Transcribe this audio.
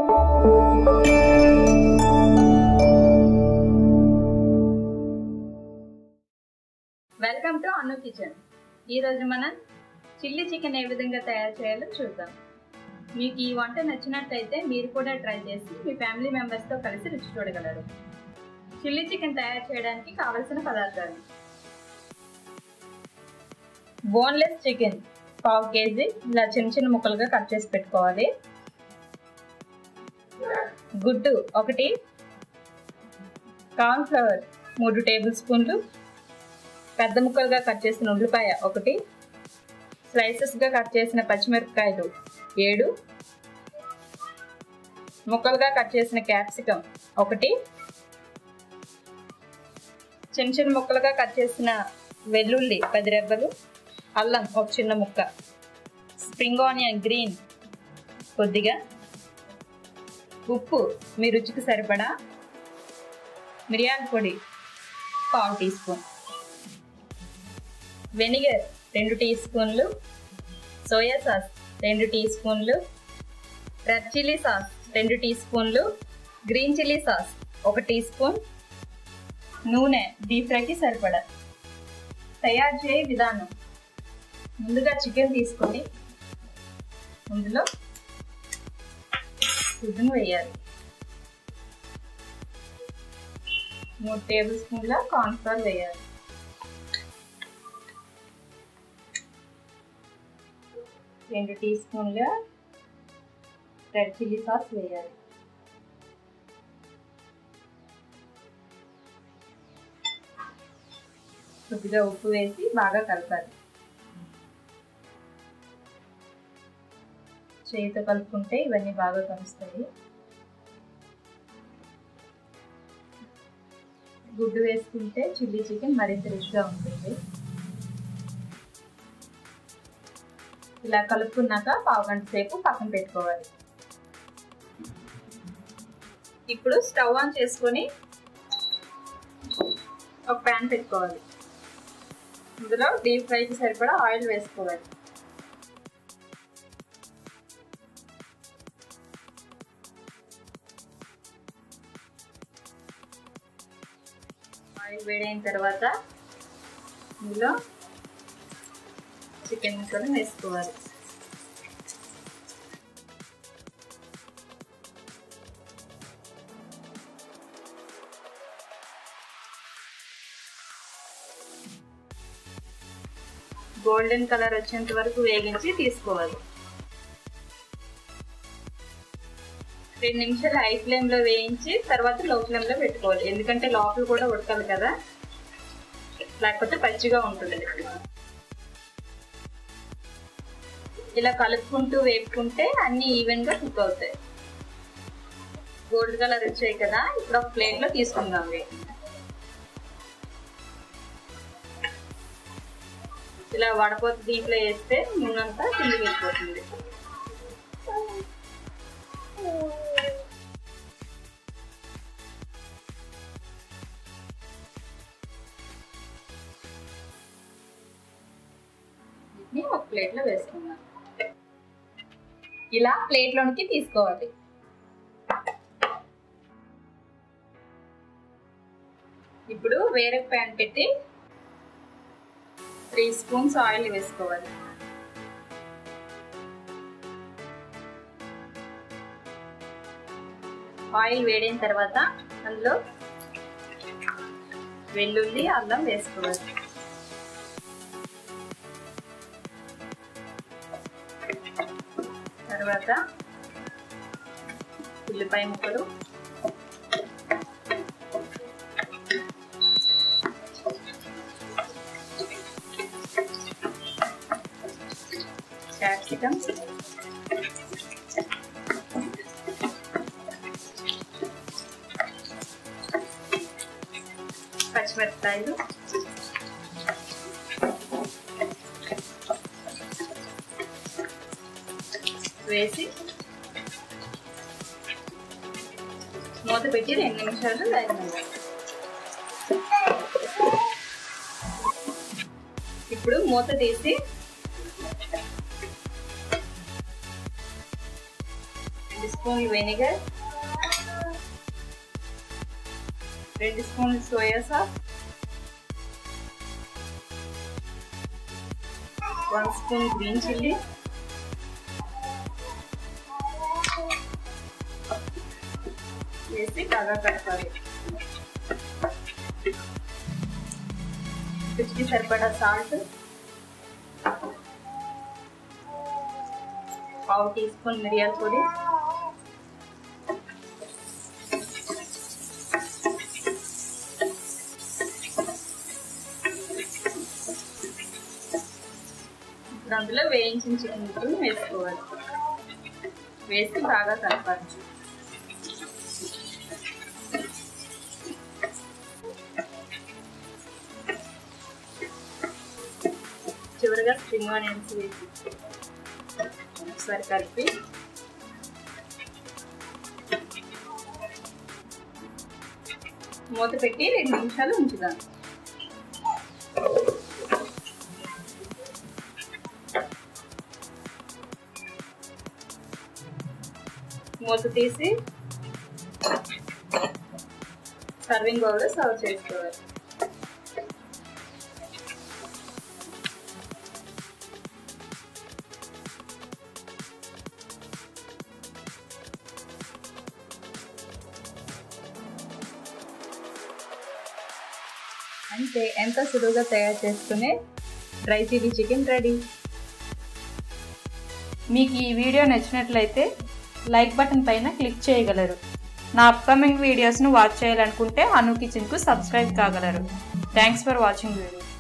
welcome to Anu kitchen ఈరోజు మనం chilli chicken ఏ విధంగా తయారు చేయాలో చూద్దాం మీకు ఈ వంట నచ్చినట్టయితే మీరు కూడా ట్రై చేసి మీ ఫ్యామిలీ మెంబర్స్తో కలిసి రుచి చూడగలరు చిల్లీ చికెన్ తయారు చేయడానికి కావలసిన పదార్థాలు బోన్లెస్ చికెన్ పావు కేజీ ఇలా చిన్న చిన్న ముక్కలుగా కట్ చేసి పెట్టుకోవాలి గుడ్డు ఒకటి కార్న్ ఫ్లవర్ మూడు టేబుల్ స్పూన్లు పెద్ద ముక్కలుగా కట్ చేసిన ఉల్లిపాయ ఒకటి స్లైసెస్గా కట్ చేసిన పచ్చిమిరపకాయలు ఏడు ముక్కలుగా కట్ చేసిన క్యాప్సికమ్ ఒకటి చిన్న చిన్న ముక్కలుగా కట్ చేసిన వెల్లుల్లి పది రెబ్బలు అల్లం ఒక చిన్న ముక్క స్ప్రింగ్ ఆనియన్ గ్రీన్ కొద్దిగా ఉప్పు మీ రుచికి సరిపడా మిరియాల పొడి పావు టీ స్పూన్ వెనిగర్ రెండు టీ స్పూన్లు సోయా సాస్ రెండు టీ స్పూన్లు రెడ్ చిల్లీ సాస్ రెండు టీ స్పూన్లు గ్రీన్ చిల్లీ సాస్ ఒక టీ స్పూన్ నూనె డీప్ ఫ్రైకి సరిపడా తయారు చేయ విధానం ముందుగా చికెన్ తీసుకొని అందులో గుడ్డును వేయాలి మూడు టేబుల్ స్పూన్ల కార్న్ఫ్లవర్ వేయాలి రెండు టీ స్పూన్ల రెడ్ చిల్లీ సాస్ వేయాలి కొద్దిగా ఉప్పు వేసి బాగా కలపాలి చేతితో కలుపుకుంటే ఇవన్నీ బాగా కలుస్తాయి గుడ్డు వేసుకుంటే చిల్లీ చికెన్ మరింత రుచిగా ఉంటుంది ఇలా కలుపుకున్నాక పావు గంట సేపు పక్కన పెట్టుకోవాలి ఇప్పుడు స్టవ్ ఆన్ చేసుకొని ఒక ప్యాన్ పెట్టుకోవాలి ఇందులో డీప్ ఫ్రైకి సరిపడా ఆయిల్ వేసుకోవాలి ఆయిల్ వేడైన తర్వాత ఇందులో చికెన్ ముక్కలు వేసుకోవాలి గోల్డెన్ కలర్ వచ్చేంత వరకు వేగించి తీసుకోవాలి రెండు నిమిషాలు హై ఫ్లేమ్ లో వేయించి తర్వాత లో ఫ్లేమ్ లో పెట్టుకోవాలి ఎందుకంటే లోపల కూడా ఉడకాలి కదా లేకపోతే పచ్చిగా ఉంటుంది ఇలా కలుపుకుంటూ వేపుకుంటే అన్ని ఈవెన్ గా కుక్ అవుతాయి గోల్డ్ కలర్ వచ్చాయి కదా ఇప్పుడు ఒక ప్లేట్ లో తీసుకుందాం ఇలా వడపోత దీంట్లో వేస్తే నూనెంతా కింద వెళ్ళిపోతుంది వీటిని ఒక ప్లేట్లో వేసుకుందాం ఇలా ప్లేట్లోనికి తీసుకోవాలి ఇప్పుడు వేరే ప్యాన్ పెట్టి త్రీ స్పూన్స్ ఆయిల్ వేసుకోవాలి ఆయిల్ వేడిన తర్వాత అందులో వెల్లుల్లి అల్లం వేసుకోవాలి తర్వాత ఉల్లిపాయ ముక్కలు క్యాప్సికమ్స్ పచ్చిమిరపకాయలు వేసి మూత పెట్టి రెండు నిమిషాలు వేగనివ్వాలి ఇప్పుడు మూత తీసి రెండు స్పూన్లు వెనిగర్ రెండు స్పూన్లు soya sauce one spoon green chilli వేసి బాగా కలపాలి రుచికి సరిపడా సాల్ట్ పావు టీ స్పూన్ మిరియాల పొడి ఇప్పుడు అందులో వేయించిన చికెన్ ముక్కలు వేసుకోవాలి వేసి బాగా కలపాలి చివరిగా స్ప్రింగ్ ఆనియన్స్ వేసి ఒకసారి కలిపి మూత పెట్టి రెండు నిమిషాలు ఉంచుదాం మూత తీసి సర్వింగ్ బౌల్లో సర్వ్ చేసుకోవాలి అంతే ఎంత సులువుగా తయారు చేసుకునే డ్రై చిల్లీ చికెన్ రెడీ మీకు ఈ వీడియో నచ్చినట్లయితే లైక్ బటన్ పైన క్లిక్ చేయగలరు నా అప్కమింగ్ వీడియోస్ను వాచ్ చేయాలనుకుంటే అను కిచెన్కు సబ్స్క్రైబ్ కాగలరు థ్యాంక్స్ ఫర్ వాచింగ్ వీడియో